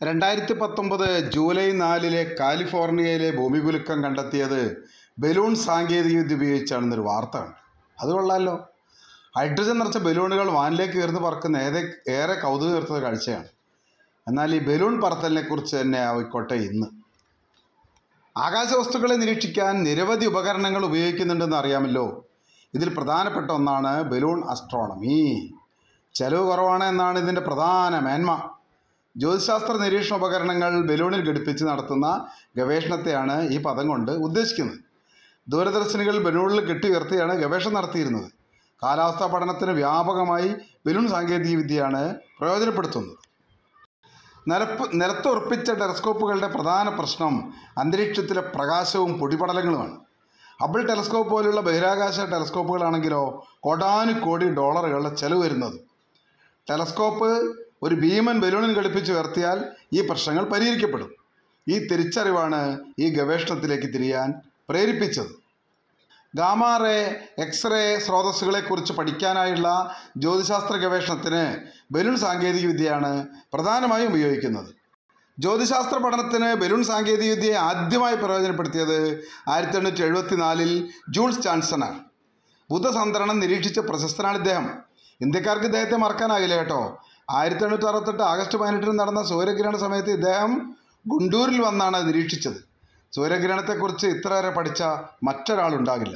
രണ്ടായിരത്തി പത്തൊമ്പത് ജൂലൈ നാലിലെ കാലിഫോർണിയയിലെ ഭൂമികുലുക്കം കണ്ടെത്തിയത് ബലൂൺ സാങ്കേതികവിദ്യ ഉപയോഗിച്ചാണെന്നൊരു വാർത്ത കണ്ടു അത് കൊള്ളാമല്ലോ ഹൈഡ്രജൻ നിറച്ച ബലൂണുകൾ വാനിലേക്ക് ഉയർന്ന് പറക്കുന്ന ഏറെ ഏറെ കൗതുകം ഉയർത്തുന്ന കാഴ്ചയാണ് എന്നാൽ ഈ ബലൂൺ പറത്തലിനെ കുറിച്ച് തന്നെ ആയിക്കോട്ടെ ഇന്ന് ആകാശവസ്തുക്കളെ നിരീക്ഷിക്കാൻ നിരവധി ഉപകരണങ്ങൾ ഉപയോഗിക്കുന്നുണ്ടെന്ന് അറിയാമല്ലോ ഇതിൽ പ്രധാനപ്പെട്ട ഒന്നാണ് ബലൂൺ അസ്ട്രോണമി ചെലവ് കുറവാണ് എന്നാണ് ഇതിൻ്റെ പ്രധാന മേന്മ ജ്യോതിശാസ്ത്ര നിരീക്ഷണ ഉപകരണങ്ങൾ ബലൂണിൽ ഘടിപ്പിച്ച് നടത്തുന്ന ഗവേഷണത്തെയാണ് ഈ പദം കൊണ്ട് ഉദ്ദേശിക്കുന്നത് ദൂരദർശിനികൾ ബലൂണിൽ കെട്ടി ഉയർത്തിയാണ് ഗവേഷണം നടത്തിയിരുന്നത് കാലാവസ്ഥാ പഠനത്തിന് വ്യാപകമായി ബലൂൺ സാങ്കേതികവിദ്യയാണ് പ്രയോജനപ്പെടുത്തുന്നത് നിലപ്പ് നിലത്തുറപ്പിച്ച ടെലസ്കോപ്പുകളുടെ പ്രധാന പ്രശ്നം അന്തരീക്ഷത്തിലെ പ്രകാശവും പൊടിപടലങ്ങളുമാണ് ഹബിൾ ടെലസ്കോപ്പ് പോലുള്ള ബഹിരാകാശ ടെലസ്കോപ്പുകളാണെങ്കിലോ കോടാനുകോടി ഡോളറുകളുടെ ചെലവ് വരുന്നത് ടെലസ്കോപ്പ് ഒരു ഭീമൻ ബലൂണിൽ ഘടിപ്പിച്ച് ഉയർത്തിയാൽ ഈ പ്രശ്നങ്ങൾ പരിഹരിക്കപ്പെടും ഈ തിരിച്ചറിവാണ് ഈ ഗവേഷണത്തിലേക്ക് തിരിയാൻ പ്രേരിപ്പിച്ചത് ഗാമ റേ എക്സ്റേ സ്രോതസ്സുകളെക്കുറിച്ച് പഠിക്കാനായുള്ള ജ്യോതിശാസ്ത്ര ഗവേഷണത്തിന് ബലൂൺ സാങ്കേതികവിദ്യയാണ് പ്രധാനമായും ഉപയോഗിക്കുന്നത് ജ്യോതിശാസ്ത്ര പഠനത്തിന് ബലൂൺ സാങ്കേതികവിദ്യയെ ആദ്യമായി പ്രയോജനപ്പെടുത്തിയത് ആയിരത്തി എണ്ണൂറ്റി എഴുപത്തി നാലിൽ ജൂൾസ് ചാൻസനാണ് ബുധസന്ത്രണം നിരീക്ഷിച്ച പ്രശസ്തനാണ് ഇദ്ദേഹം ഇന്ത്യക്കാർക്ക് ഇദ്ദേഹത്തെ മറക്കാനാകില്ല കേട്ടോ ആയിരത്തി എണ്ണൂറ്റി അറുപത്തെട്ട് ആഗസ്റ്റ് പതിനെട്ടിന് നടന്ന സൂര്യഗ്രഹണ സമയത്ത് ഇദ്ദേഹം ഗുണ്ടൂരിൽ വന്നാണ് നിരീക്ഷിച്ചത് സൂര്യഗ്രഹണത്തെക്കുറിച്ച് ഇത്രയേറെ പഠിച്ച മറ്റൊരാളുണ്ടാകില്ല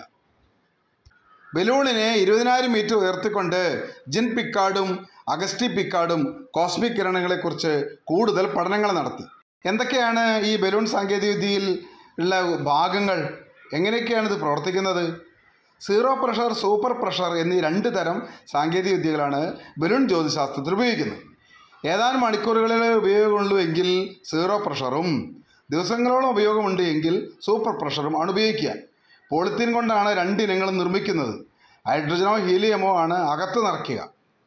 ബലൂണിനെ ഇരുപതിനായിരം മീറ്റർ ഉയർത്തിക്കൊണ്ട് ജിൻ പിക്കാർഡും അഗസ്റ്റി പിക്കാർഡും കോസ്മിക് കിരണങ്ങളെക്കുറിച്ച് കൂടുതൽ പഠനങ്ങൾ നടത്തി എന്തൊക്കെയാണ് ഈ ബലൂൺ സാങ്കേതികവിദ്യയിൽ ഉള്ള ഭാഗങ്ങൾ എങ്ങനെയൊക്കെയാണ് ഇത് പ്രവർത്തിക്കുന്നത് സീറോ പ്രഷർ സൂപ്പർ പ്രഷർ എന്നീ രണ്ട് തരം സാങ്കേതികവിദ്യകളാണ് ബലൂൺ ജ്യോതിശാസ്ത്രത്തിൽ ഉപയോഗിക്കുന്നത് ഏതാനും മണിക്കൂറുകളിലെ ഉപയോഗമുള്ളൂ എങ്കിൽ സീറോ പ്രഷറും ദിവസങ്ങളോളം ഉപയോഗമുണ്ട് എങ്കിൽ സൂപ്പർ പ്രഷറും ആണ് ഉപയോഗിക്കുക പോളിത്തീൻ കൊണ്ടാണ് രണ്ട് ഇനങ്ങളും നിർമ്മിക്കുന്നത് ഹൈഡ്രജനോ ഹീലിയമോ ആണ് അകത്ത് നിറയ്ക്കുക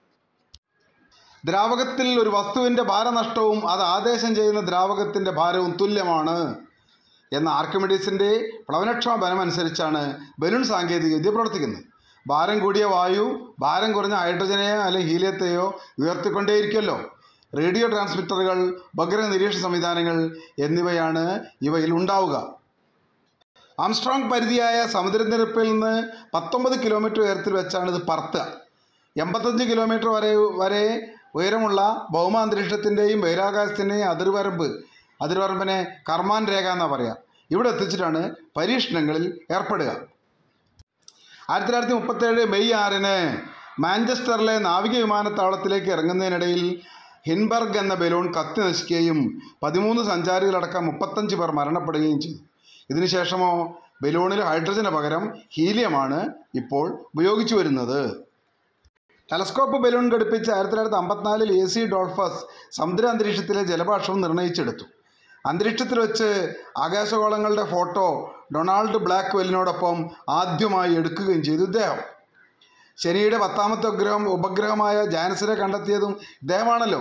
ദ്രാവകത്തിൽ ഒരു വസ്തുവിൻ്റെ ഭാരനഷ്ടവും അത് ആദേശം ചെയ്യുന്ന ദ്രാവകത്തിൻ്റെ ഭാരവും തുല്യമാണ് എന്ന ആർക്കിമിഡീസിൻ്റെ പ്ലവനക്ഷമ ബലം അനുസരിച്ചാണ് ബലൂൺ സാങ്കേതികവിദ്യ പ്രവർത്തിക്കുന്നത് ഭാരം കൂടിയ വായു ഭാരം കുറഞ്ഞ ഹൈഡ്രജനെയോ അല്ലെങ്കിൽ ഹീലിയത്തെയോ ഉയർത്തിക്കൊണ്ടേയിരിക്കുമല്ലോ റേഡിയോ ട്രാൻസ്മിറ്ററുകൾ ഉപഗ്രഹ നിരീക്ഷണ സംവിധാനങ്ങൾ എന്നിവയാണ് ഇവയിൽ ഉണ്ടാവുക ആംസ്ട്രോങ് പരിധിയായ സമുദ്രനിരപ്പിൽ നിന്ന് പത്തൊമ്പത് കിലോമീറ്റർ ഉയരത്തിൽ വെച്ചാണ് ഇത് പറത്തുക എൺപത്തഞ്ച് കിലോമീറ്റർ വരെ വരെ ഉയരമുള്ള ഭൗമാന്തരീക്ഷത്തിൻ്റെയും ബഹിരാകാശത്തിൻ്റെയും അതിർവരമ്പ് അതിർവരമ്പിനെ കർമാൻ രേഖ എന്നാണ് പറയുക ഇവിടെ എത്തിച്ചിട്ടാണ് പരീക്ഷണങ്ങളിൽ ഏർപ്പെടുക ആയിരത്തി തൊള്ളായിരത്തി മുപ്പത്തേഴ് മെയ് ആറിന് മാഞ്ചസ്റ്ററിലെ നാവിക വിമാനത്താവളത്തിലേക്ക് ഇറങ്ങുന്നതിനിടയിൽ ഹിൻബർഗ് എന്ന ബലൂൺ കത്തി നശിക്കുകയും പതിമൂന്ന് സഞ്ചാരികളടക്കം മുപ്പത്തഞ്ച് പേർ മരണപ്പെടുകയും ചെയ്തു ഇതിനുശേഷമോ ബലൂണിൽ ഹൈഡ്രജന് പകരം ഹീലിയമാണ് ഇപ്പോൾ ഉപയോഗിച്ചു വരുന്നത് ടെലസ്കോപ്പ് ബലൂൺ ഘടിപ്പിച്ച് ആയിരത്തി തൊള്ളായിരത്തി അമ്പത്തിനാലിൽ എ സി ഡോൾഫസ് സമുദ്ര അന്തരീക്ഷത്തിലെ ജലഭാഷവും നിർണ്ണയിച്ചെടുത്തു അന്തരീക്ഷത്തിൽ വെച്ച് ആകാശഗോളങ്ങളുടെ ഫോട്ടോ ഡൊണാൾഡ് ബ്ലാക്ക് വെല്ലിനോടൊപ്പം ആദ്യമായി എടുക്കുകയും ചെയ്തു ഇദ്ദേഹം ശനിയുടെ പത്താമത്തെ ഉപഗ്രഹം ഉപഗ്രഹമായ ജാനസിനെ കണ്ടെത്തിയതും ഇദ്ദേഹമാണല്ലോ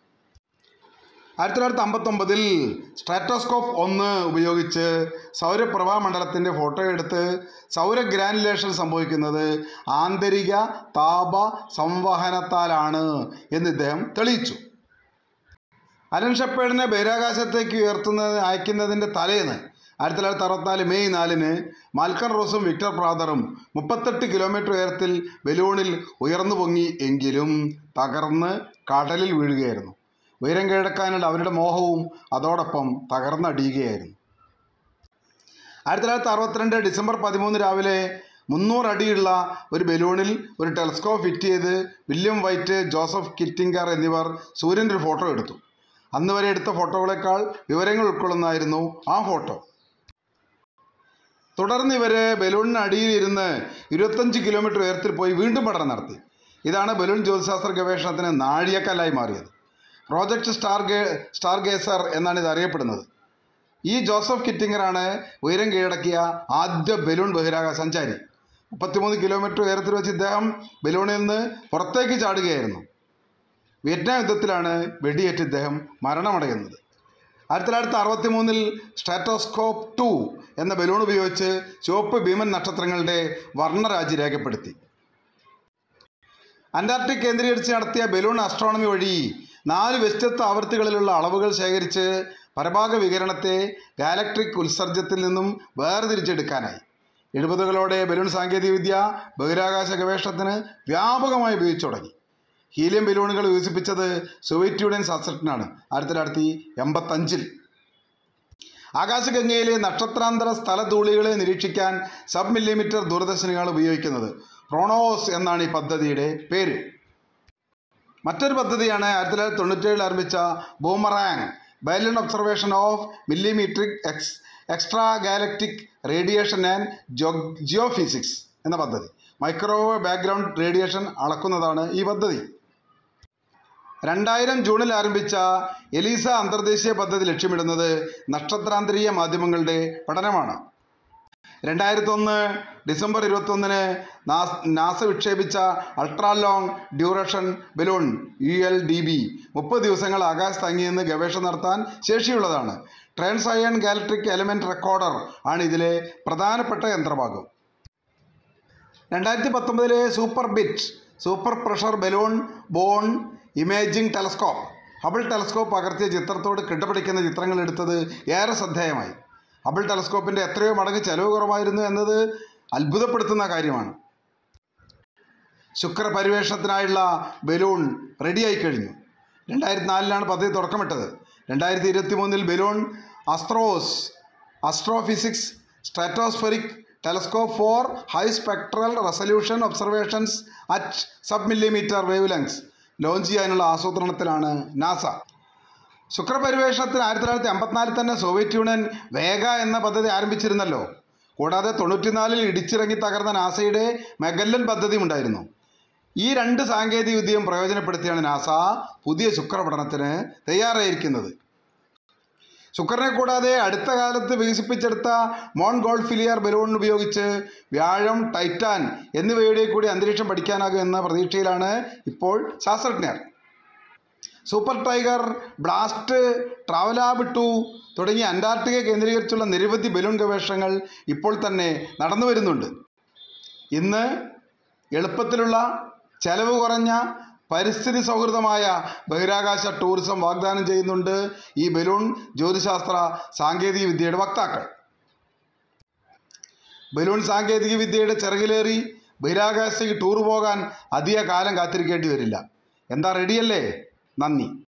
ആയിരത്തി തൊള്ളായിരത്തി അമ്പത്തൊമ്പതിൽ സ്ട്രാറ്റോസ്കോപ്പ് ഒന്ന് ഉപയോഗിച്ച് സൗരപ്രഭാ മണ്ഡലത്തിൻ്റെ ഫോട്ടോ എടുത്ത് സൗര ഗ്രാനുലേഷൻ സംഭവിക്കുന്നത് ആന്തരിക താപ സംവഹനത്താലാണ് എന്ന് ഇദ്ദേഹം തെളിയിച്ചു അലൻ ഷെപ്പേഡിനെ ബഹിരാകാശത്തേക്ക് ഉയർത്തുന്നത് അയക്കുന്നതിൻ്റെ തലേന്ന് ആയിരത്തി തൊള്ളായിരത്തി അറുപത്തിനാല് മെയ് നാലിന് മാൽക്കൺ റോസും വിക്ടർ പ്രാദറും മുപ്പത്തെട്ട് കിലോമീറ്റർ ഉയരത്തിൽ ബലൂണിൽ ഉയർന്നു പൊങ്ങി എങ്കിലും തകർന്ന് കടലിൽ വീഴുകയായിരുന്നു ഉയരം കീഴടക്കാനുള്ള അവരുടെ മോഹവും അതോടൊപ്പം തകർന്നടിയുകയായിരുന്നു ആയിരത്തി തൊള്ളായിരത്തി അറുപത്തിരണ്ട് ഡിസംബർ പതിമൂന്ന് രാവിലെ മുന്നൂറ് അടിയുള്ള ഒരു ബലൂണിൽ ഒരു ടെലസ്കോപ്പ് ഫിറ്റ് ചെയ്ത് വില്യം വൈറ്റ് ജോസഫ് കിറ്റിംഗർ എന്നിവർ സൂര്യൻ്റെ ഒരു ഫോട്ടോ എടുത്തു അന്ന് വരെ എടുത്ത ഫോട്ടോകളെക്കാൾ വിവരങ്ങൾ ഉൾക്കൊള്ളുന്നതായിരുന്നു ആ ഫോട്ടോ തുടർന്ന് ഇവർ ബലൂണിന് അടിയിലിരുന്ന് ഇരുപത്തഞ്ച് കിലോമീറ്റർ ഉയരത്തിൽ പോയി വീണ്ടും പഠനം നടത്തി ഇതാണ് ബലൂൺ ജ്യോതിശാസ്ത്ര ഗവേഷണത്തിന് നാഴികക്കല്ലായി മാറിയത് project star gay star gazer എന്നാണ് ഇത് അറിയപ്പെടുന്നത് ഈ ജോസഫ് കിറ്റിങ്ങറാണ് ഉയരം കീഴടക്കിയ ആദ്യ ബലൂൺ ബഹിരാകാശ സഞ്ചാരി മുപ്പത്തിമൂന്ന് കിലോമീറ്റർ ഉയരത്തിൽ വെച്ച് ഇദ്ദേഹം ബലൂണിൽ നിന്ന് പുറത്തേക്ക് ചാടുകയായിരുന്നു വിയറ്റ്നാം യുദ്ധത്തിലാണ് വെടിയേറ്റ് ഇദ്ദേഹം മരണമടയുന്നത് ആയിരത്തി തൊള്ളായിരത്തി അറുപത്തി മൂന്നിൽ സ്റ്റാറ്റോസ്കോപ്പ് ടു എന്ന ബലൂൺ ഉപയോഗിച്ച് ചുവപ്പ് ഭീമൻ നക്ഷത്രങ്ങളുടെ വർണ്ണരാജി രേഖപ്പെടുത്തി അന്റാർട്ടിക് കേന്ദ്രീകരിച്ച് നടത്തിയ ബലൂൺ ആസ്ട്രോണമി വഴി നാല് വ്യത്യസ്ത ആവൃത്തികളിലുള്ള അളവുകൾ ശേഖരിച്ച് പരഭാഗ വികിരണത്തെ ഗാലക്ട്രിക് ഉത്സർജ്യത്തിൽ നിന്നും വേർതിരിച്ചെടുക്കാനായി എഴുപതുകളോടെ ബലൂൺ സാങ്കേതികവിദ്യ ബഹിരാകാശ ഗവേഷണത്തിന് വ്യാപകമായി ഉപയോഗിച്ചു തുടങ്ങി ഹീലിയം ബലൂണുകൾ വികസിപ്പിച്ചത് സോവിയറ്റ് യൂണിയൻ ശാസ്ത്രജ്ഞനാണ് ആയിരത്തി തൊള്ളായിരത്തി എൺപത്തഞ്ചിൽ ആകാശഗംഗയിലെ നക്ഷത്രാന്തര സ്ഥലധൂളികളെ നിരീക്ഷിക്കാൻ സബ് മില്ലിമീറ്റർ ദൂരദർശിനികളാണ് ഉപയോഗിക്കുന്നത് പ്രോണോസ് എന്നാണ് ഈ പദ്ധതിയുടെ പേര് മറ്റൊരു പദ്ധതിയാണ് ആയിരത്തി തൊള്ളായിരത്തി തൊണ്ണൂറ്റേഴിൽ ആരംഭിച്ച boomerang balloon observation of millimetric ex extra galactic radiation and geo geophysics എന്ന പദ്ധതി മൈക്രോവേവ് ബാക്ക്ഗ്രൗണ്ട് റേഡിയേഷൻ അളക്കുന്നതാണ് ഈ പദ്ധതി രണ്ടായിരം ജൂണിൽ ആരംഭിച്ച എലീസ അന്തർദേശീയ പദ്ധതി ലക്ഷ്യമിടുന്നത് നക്ഷത്രാന്തരീയ മാധ്യമങ്ങളുടെ പഠനമാണ് രണ്ടായിരത്തി ഒന്ന് ഡിസംബർ ഇരുപത്തൊന്നിന് നാസ് നാസ വിക്ഷേപിച്ച ultra long duration balloon U L D B മുപ്പത് ദിവസങ്ങൾ ആകാശത്ത് തങ്ങിയെന്ന് ഗവേഷണം നടത്താൻ ശേഷിയുള്ളതാണ് trans iron galactic element recorder ആണ് ഇതിലെ പ്രധാനപ്പെട്ട യന്ത്രഭാഗം രണ്ടായിരത്തി പത്തൊമ്പതിലെ super bit super pressure balloon borne imaging telescope Hubble telescope പകർത്തിയ ചിത്രത്തോട് കിട്ടപിടിക്കുന്ന ചിത്രങ്ങൾ എടുത്തത് ഏറെ ശ്രദ്ധേയമായി ഹബിൾ ടെലസ്കോപ്പിൻ്റെ എത്രയോ മടങ്ങ് ചെലവ് കുറവായിരുന്നു എന്നത് അത്ഭുതപ്പെടുത്തുന്ന കാര്യമാണ് ശുക്ര പരിവേഷണത്തിനായുള്ള ബലൂൺ റെഡിയായി കഴിഞ്ഞു രണ്ടായിരത്തി നാലിലാണ് പദ്ധതി തുടക്കമിട്ടത് രണ്ടായിരത്തി ഇരുപത്തി മൂന്നിൽ balloon astros astrophysics stratospheric telescope for high spectral resolution observations at sub millimetre wavelengths launch ചെയ്യാനുള്ള ആസൂത്രണത്തിലാണ് നാസ ശുക്രപരിവേഷണത്തിന് ആയിരത്തി തൊള്ളായിരത്തി അമ്പത്തിനാലിൽ തന്നെ സോവിയറ്റ് യൂണിയൻ വേഗ എന്ന പദ്ധതി ആരംഭിച്ചിരുന്നല്ലോ കൂടാതെ തൊണ്ണൂറ്റിനാലിൽ ഇടിച്ചിറങ്ങി തകർന്ന നാസയുടെ മെഗല്ലൻ പദ്ധതിയും ഉണ്ടായിരുന്നു ഈ രണ്ട് സാങ്കേതികവിദ്യയും പ്രയോജനപ്പെടുത്തിയാണ് നാസ പുതിയ ശുക്രപഠനത്തിന് തയ്യാറായിരിക്കുന്നത് ശുക്രനെ കൂടാതെ അടുത്ത കാലത്ത് വികസിപ്പിച്ചെടുത്ത മോൺ ഗോൾഫിലിയർ ബലൂൺ ഉപയോഗിച്ച് വ്യാഴം ടൈറ്റാൻ എന്നിവയുടെ കൂടി അന്തരീക്ഷം പഠിക്കാനാകും എന്ന പ്രതീക്ഷയിലാണ് ഇപ്പോൾ ശാസ്ത്രജ്ഞർ സൂപ്പർ ടൈഗർ ബ്ലാസ്റ്റ് ട്രാവലാബ് ടു തുടങ്ങിയ അന്റാർട്ടിക്ക കേന്ദ്രീകരിച്ചുള്ള നിരവധി ബലൂൺ ഗവേഷണങ്ങൾ ഇപ്പോൾ തന്നെ നടന്നു വരുന്നുണ്ട് ഇന്ന് എളുപ്പത്തിലുള്ള ചെലവ് കുറഞ്ഞ പരിസ്ഥിതി സൗഹൃദമായ ബഹിരാകാശ ടൂറിസം വാഗ്ദാനം ചെയ്യുന്നുണ്ട് ഈ ബലൂൺ ജ്യോതിശാസ്ത്ര സാങ്കേതിക വിദ്യയുടെ വക്താക്കൾ ബലൂൺ സാങ്കേതിക വിദ്യയുടെ ചിറകിലേറി ബഹിരാകാശത്തേക്ക് ടൂർ പോകാൻ അധിക കാലം കാത്തിരിക്കേണ്ടി വരില്ല എന്താ റെഡിയല്ലേ നന്ദി